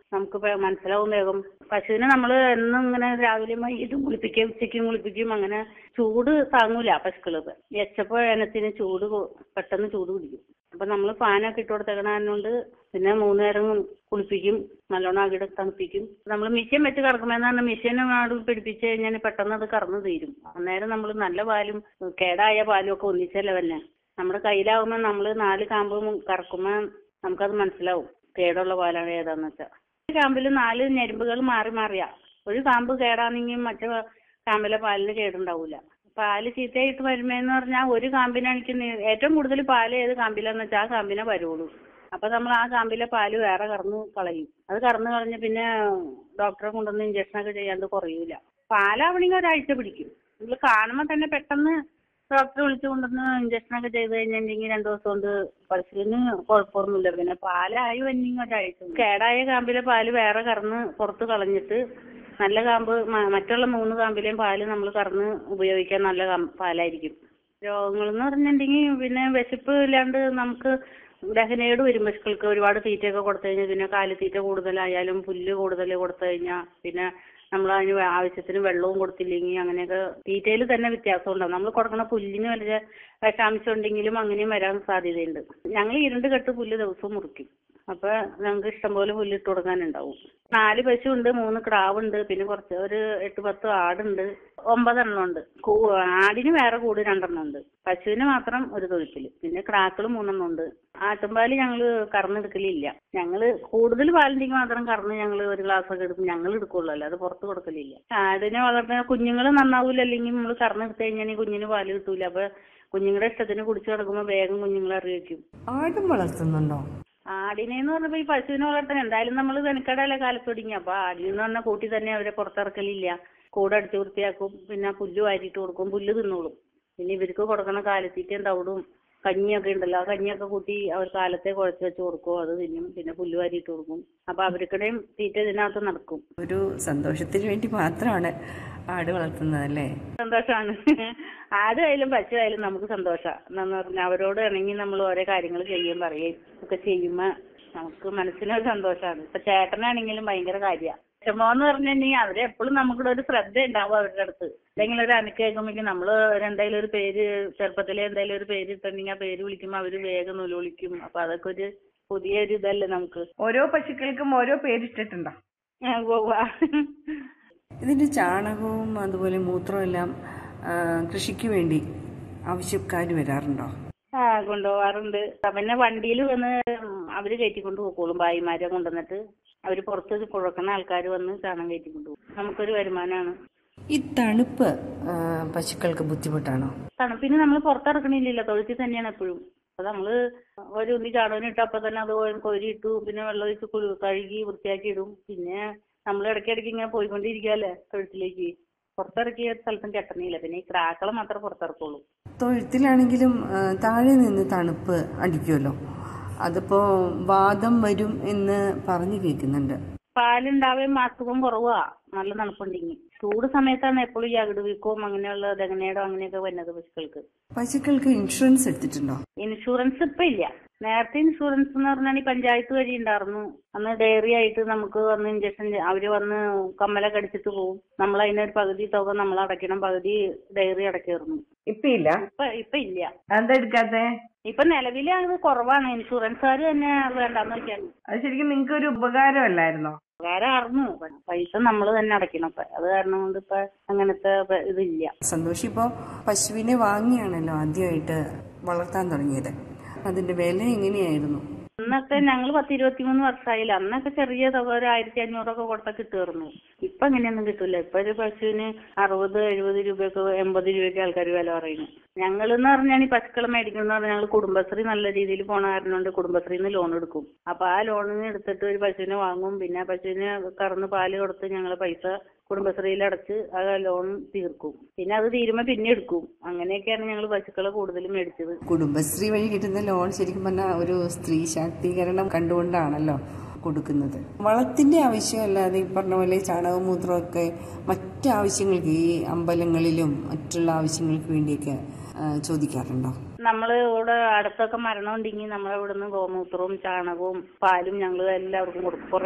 നമുക്ക് പ- മനസ്സിലാവും വേഗം പശുവിനെ നമ്മൾ എന്നും ഇങ്ങനെ രാവിലെ വൈകിട്ടും കുളിപ്പിക്കും ഉച്ചയ്ക്കും കുളിപ്പിക്കും അങ്ങനെ ചൂട് താങ്ങൂല പശുക്കള് വെച്ചപ്പോ ഇനത്തിന് ചൂട് കൊ- പെട്ടെന്ന് ചൂട് പിടിക്കും അപ്പൊ നമ്മൾ ഫാനൊക്കെ ഇട്ട് കൊടുത്തേക്കണതുകൊണ്ട് പിന്നെ മൂന്ന് നേരം കുളിപ്പിക്കും നല്ലോണം അകിടെ തണുപ്പിക്കും നമ്മൾ മിഷ്യൻ വെച്ച് കറക്കുമെന്ന് പറഞ്ഞാൽ മിഷ്യൻ നാട് പിടിപ്പിച്ച് കഴിഞ്ഞാൽ പെട്ടെന്ന് അത് കറന്നു തീരും അന്നേരം നമ്മൾ നല്ല പാലും കേടായ പാലും ഒക്കെ ഒന്നിച്ചല്ലേ തന്നെ നമ്മുടെ കയ്യിലാവുമ്പോൾ നമ്മൾ നാല് കാമ്പ് കറക്കുമ്പോൾ നമുക്കത് മനസ്സിലാവും കേടുള്ള പാലാണ് ഏതാന്ന് വെച്ചാൽ ഒരു കാമ്പിൽ നാല് ഞെരുമ്പുകൾ മാറി മാറിയാ ഒരു കാമ്പ് കേടാണെങ്കിൽ മറ്റേ കാമ്പിലെ പാലിന് കേടുണ്ടാവൂല പാല് ചീത്തയായിട്ട് വരുമ്പേന്ന് പറഞ്ഞാൽ ഒരു കാമ്പിനാണെങ്കിൽ നീ- ഏറ്റവും കൂടുതൽ പാല് ഏത് കാമ്പിലാന്ന് വെച്ചാൽ ആ കാമ്പിനെ വരുള്ളൂ അപ്പൊ നമ്മൾ ആ കാമ്പിലെ പാല് വേറെ കറന്ന് കളയും അത് കറന്ന് കളഞ്ഞ് പിന്നെ ഡോക്ടറെ കൊണ്ടുവന്ന് ഇഞ്ചക്ഷൻ ഒക്കെ ചെയ്യാണ്ട് കുറയൂല പാലാവണമെങ്കിൽ ഒരാഴ്ച പിടിക്കും നിങ്ങൾ കാണുമ്പോൾ തന്നെ പെട്ടെന്ന് ഡോക്ടറെ വിളിച്ചു കൊണ്ടുവന്ന് ഇഞ്ചക്ഷൻ ഒക്കെ ചെയ്ത് കഴിഞ്ഞിട്ടുണ്ടെങ്കിൽ രണ്ടു ദിവസം കൊണ്ട് പശുവിന് കുഴപ്പമൊന്നുമില്ല പിന്നെ പാലായി വന്നെങ്കിൽ ഒരാഴ്ച കേടായ കാമ്പിലെ പാല് വേറെ കറന്ന് പുറത്ത് കളഞ്ഞിട്ട് നല്ല കാമ്പ് മ- മറ്റുള്ള മൂന്ന് കാമ്പിലെയും പാല് നമ്മൾ കറന്ന് ഉപയോഗിക്കാൻ നല്ല കാം- പാലായിരിക്കും രോഗങ്ങൾ എന്ന് പറഞ്ഞിട്ടുണ്ടെങ്കിൽ പിന്നെ വിശപ്പ് ഇല്ലാണ്ട് നമുക്ക് ദഹനേട് വരും പശുക്കൾക്ക് ഒരുപാട് തീറ്റയൊക്കെ കൊടുത്തു കഴിഞ്ഞാൽ പിന്നെ കാലിത്തീറ്റ കൂടുതലായാലും പുല്ല് കൂടുതൽ കൊടുത്തു കഴിഞ്ഞാൽ പിന്നെ നമ്മൾ അതിന് ആവശ്യത്തിന് വെള്ളവും കൊടുത്തില്ലെങ്കിൽ അങ്ങനെയൊക്കെ തീറ്റയിൽ തന്നെ വ്യത്യാസം ഉണ്ടാവും നമ്മൾ കൊടുക്കുന്ന പുല്ലിന് വലിയ വിഷാംശം ഉണ്ടെങ്കിലും അങ്ങനെയും വരാൻ സാധ്യതയുണ്ട് ഞങ്ങൾ ഇരുണ്ട് കെട്ട് പുല്ല് ദിവസവും മുറിക്കും അപ്പൊ ഞങ്ങൾക്ക് ഇഷ്ടംപോലെ പുല്ല് ഇട്ട് കൊടുക്കാനുണ്ടാവും നാല് പശു ഉണ്ട് മൂന്ന് ക്രാവുണ്ട് പിന്നെ കുറച്ച് ഒരു എട്ട് പത്ത് ആടുണ്ട് ഒമ്പതെണ്ണം ഉണ്ട് കൂ- ആടിന് വേറെ കൂട് രണ്ടെണ്ണം ഉണ്ട് പശുവിന് മാത്രം ഒരു തൊഴുത്തില് പിന്നെ ക്രാക്കൾ മൂന്നെണ്ണം ഉണ്ട് ആട്ടുംപാല് ഞങ്ങള് കറന്നെടുക്കലില്ല ഞങ്ങള് കൂടുതൽ പാലുണ്ടെങ്കിൽ മാത്രം കറന്ന് ഞങ്ങൾ ഒരു ഗ്ലാസ് ഒക്കെ എടുക്കും ഞങ്ങൾ എടുക്കുള്ളൂ അല്ലാതെ പുറത്ത് കൊടുക്കലില്ല ആടിനെ വളർത്തുന്ന കുഞ്ഞുങ്ങൾ നന്നാവൂല അല്ലെങ്കിൽ നമ്മൾ കറന്നെടുത്ത് കഴിഞ്ഞാൽ കുഞ്ഞിന് പാല് കിട്ടൂല അപ്പൊ കുഞ്ഞുങ്ങളുടെ ഇഷ്ടത്തിന് കുടിച്ചു കിടക്കുമ്പോൾ വേഗം കുഞ്ഞുങ്ങളെ അറിയിക്കും ആടും വളർത്തുന്നുണ്ടോ ആടിനെന്ന് പറഞ്ഞപ്പോ ഈ പശുവിനെ വളർത്താൻ എന്തായാലും നമ്മൾ വെനക്കടല്ലേ കാലത്ത് തുടങ്ങി അപ്പൊ ആടിനെന്ന് പറഞ്ഞ കൂട്ടി തന്നെ അവരെ പുറത്തിറക്കലില്ല കൂടെ അടിച്ചു വൃത്തിയാക്കും പിന്നെ പുല്ല് വാരിയിട്ട് കൊടുക്കും പുല്ല് തിന്നോളും പിന്നെ ഇവർക്ക് കൊടുക്കണ കാലത്തീറ്റയും തവിടും കഞ്ഞിയൊക്കെ ഉണ്ടല്ലോ ആ കഞ്ഞിയൊക്കെ കൂട്ടി അവർ കാലത്തെ കുഴച്ച് വെച്ച് കൊടുക്കും അത് തിന്നും പിന്നെ പുല്ല് വാരിയിട്ട് കൊടുക്കും അപ്പൊ അവർക്കിടെയും തീറ്റ ഇതിനകത്ത് നടക്കും ഒരു സന്തോഷത്തിന് വേണ്ടി മാത്രമാണ് ആട് വളർത്തുന്നതല്ലേ സന്തോഷമാണ് ആടായാലും പശുവായാലും നമുക്ക് സന്തോഷമാണ് എന്താന്ന് പറഞ്ഞാൽ അവരോട് ഇണങ്ങി നമ്മൾ ഓരോ കാര്യങ്ങൾ ചെയ്യുകയും പറയുകയും ഒക്കെ ചെയ്യുമ്പോ നമുക്ക് മനസ്സിനൊരു സന്തോഷമാണ് ഇപ്പൊ ചേട്ടനാണെങ്കിലും ഭയങ്കര കാര്യമാണ് വിഷമമെന്ന് പറഞ്ഞിട്ടുണ്ടെങ്കിൽ അവരെ എപ്പോഴും നമുക്കിവിടെ ഒരു ശ്രദ്ധ ഉണ്ടാവും അവരുടെ അടുത്ത് എന്തെങ്കിലും ഒരു അനക്ക് കേൾക്കുമ്പോഴേക്കും നമ്മൾ എന്തായാലും ഒരു പേര് ചെറുപ്പത്തിലെ എന്തായാലും ഒരു പേര് ഇട്ടുണ്ടെങ്കിൽ ആ പേര് വിളിക്കുമ്പോൾ അവര് വേഗം വിളിക്കും അപ്പൊ അതൊക്കെ ഒരു പുതിയൊരു ഇതല്ലേ നമുക്ക് ഓരോ പശുക്കൾക്കും ഓരോ പേരിട്ടിട്ടുണ്ടോ ആ, ഉവ്വ് ഉവ്വ്. ഇതിന്റെ ചാണകവും അതുപോലെ മൂത്രവും എല്ലാം ആ, കൃഷിക്ക് വേണ്ടി ആവശ്യക്കാർ വരാറുണ്ടോ ആ കൊണ്ടുപോകാറുണ്ട് പിന്നെ വണ്ടിയിൽ വന്ന് അവര് കയറ്റിക്കൊണ്ട് പോക്കോളും ഭായിമാരെ കൊണ്ടുവന്നിട്ട് അവര് പുറത്ത് കുഴക്കുന്ന ആൾക്കാർ വന്ന് ചാണകം കയറ്റിക്കൊണ്ട് പോകും നമുക്കൊരു വരുമാനമാണ് ഈ തണുപ്പ് ആ, പശുക്കൾക്ക് ബുദ്ധിമുട്ടാണോ തണുപ്പിന് നമ്മൾ പുറത്തിറക്കണില്ലല്ലോ തൊഴുത്തിൽ തന്നെയാണ് എപ്പോഴും അപ്പൊ നമ്മള് ഒരു ഉന്നി ചാണകം ഇട്ട് അപ്പൊ തന്നെ അത് കോരിയിട്ടു പിന്നെ വെള്ളം ഒഴിച്ച് കുളി- കഴുകി വൃത്തിയാക്കി ഇടും പിന്നെ നമ്മൾ ഇടയ്ക്കിടയ്ക്ക് ഇങ്ങനെ പോയിക്കൊണ്ടിരിക്കുകയല്ലേ തൊഴുത്തിലേക്ക് പുറത്തിറക്കിയ സ്ഥലത്തും കെട്ടണില്ല പിന്നെ ഈ ക്രാക്കളെ മാത്രമേ പുറത്തിറക്കുള്ളൂ തൊഴുത്തിലാണെങ്കിലും ആ, താഴെ നിന്ന് തണുപ്പ് അടിക്കുമല്ലോ അതിപ്പോ വാദം വരും എന്ന് പറഞ്ഞു കേൾക്കുന്നുണ്ട് പാലുണ്ടാവുകയും അസുഖം കുറവാ നല്ല തണുപ്പുണ്ടെങ്കിൽ ചൂട് സമയത്താണ് എപ്പോഴും ഈ അകിട് വീക്കവും അങ്ങനെയുള്ള ദഹനേടോ അങ്ങനെയൊക്കെ വരുന്നത് പശുക്കൾക്ക് പശുക്കൾക്ക് ഇൻഷുറൻസ് എടുത്തിട്ടുണ്ടോ ഇൻഷുറൻസ് ഇപ്പൊ ഇല്ല നേരത്തെ ഇൻഷുറൻസ് എന്ന് പറഞ്ഞാൽ ഈ പഞ്ചായത്ത് വഴി ഉണ്ടായിരുന്നു അന്ന് ഡയറി ആയിട്ട് നമുക്ക് വന്ന് ഇഞ്ചക്ഷൻ അവര് വന്ന് കമ്മലൊക്കെ അടിച്ചിട്ട് പോകും നമ്മൾ അതിനൊരു പകുതി തുക നമ്മൾ അടയ്ക്കണം പകുതി ഡയറി അടയ്ക്കായിരുന്നു ഇപ്പൊ ഇല്ല ഇപ്പൊ ഇപ്പൊ ഇല്ല എന്താ എടുക്കാത്തെ ഇപ്പൊ നിലവിൽ അത് കുറവാണ് ഇൻഷുറൻസുകാർ തന്നെ വേണ്ടാന്ന് വെക്കാൻ അത് ശരിക്കും നിങ്ങൾക്ക് ഒരു ഉപകാരമല്ലായിരുന്നോ വേറെ അറിഞ്ഞു പൈസ നമ്മൾ തന്നെ അടയ്ക്കണം ഇപ്പൊ അത് കാരണം കൊണ്ട് ഇപ്പൊ അങ്ങനത്തെ പ- ഇതില്ല സന്തോഷ് ഇപ്പോൾ പശുവിനെ വാങ്ങിയാണല്ലോ ആദ്യമായിട്ട് വളർത്താൻ തുടങ്ങിയത് അതിന്റെ വില എങ്ങനെയായിരുന്നു അന്നൊക്കെ ഞങ്ങൾ പത്ത് ഇരുപത്തിമൂന്ന് വർഷമായില്ല അന്നൊക്കെ ചെറിയ തുക ഒരു ആയിരത്തി അഞ്ഞൂറൊക്കെ കൊടുത്താൽ കിട്ടുമായിരുന്നു ഇപ്പൊ അങ്ങനെയൊന്നും കിട്ടൂല ഇപ്പൊ ഒരു പശുവിന് അറുപത് എഴുപത് രൂപയൊക്കെ എൺപത് രൂപയൊക്കെ ആൾക്കാർ വില പറയുന്നു ഞങ്ങൾ എന്ന് പറഞ്ഞാൽ ഈ പശുക്കളെ മേടിക്കുന്ന പറഞ്ഞാൽ ഞങ്ങൾ കുടുംബശ്രീ നല്ല രീതിയിൽ പോണ കാരണം കൊണ്ട് കുടുംബശ്രീയിൽ നിന്ന് ലോൺ എടുക്കും അപ്പൊ ആ ലോണിന് എടുത്തിട്ട് ഒരു പശുവിനെ വാങ്ങും പിന്നെ ആ പശുവിന് കറന്ന് പാല് കൊടുത്ത് ഞങ്ങൾ പൈസ കുടുംബശ്രീയിൽ അടച്ച് ആ ലോൺ തീർക്കും പിന്നെ അത് തീരുമ്പോ പിന്നെ എടുക്കും അങ്ങനെയൊക്കെയാണ് ഞങ്ങൾ പശുക്കളെ കൂടുതലും മേടിച്ചത് കുടുംബശ്രീ വഴി കിട്ടുന്ന ലോൺ ശരിക്കും പറഞ്ഞാൽ ഒരു സ്ത്രീ ശാക്തീകരണം കണ്ടുകൊണ്ടാണല്ലോ കൊടുക്കുന്നത് വളത്തിന്റെ ആവശ്യമല്ലാതെ ഈ പറഞ്ഞ പോലെ ചാണകമൂത്രമൊക്കെ മറ്റ് ആവശ്യങ്ങൾക്ക് ഈ അമ്പലങ്ങളിലും മറ്റുള്ള ആവശ്യങ്ങൾക്ക് വേണ്ടിയൊക്കെ ആ, ചോദിക്കാറുണ്ടോ നമ്മള് ഇവിടെ അടുത്തൊക്കെ മരണം ഉണ്ടെങ്കിൽ നമ്മളെ ഇവിടുന്ന് ഗോമൂത്രവും ചാണകവും പാലും ഞങ്ങൾ എല്ലാവർക്കും കൊടുക്കും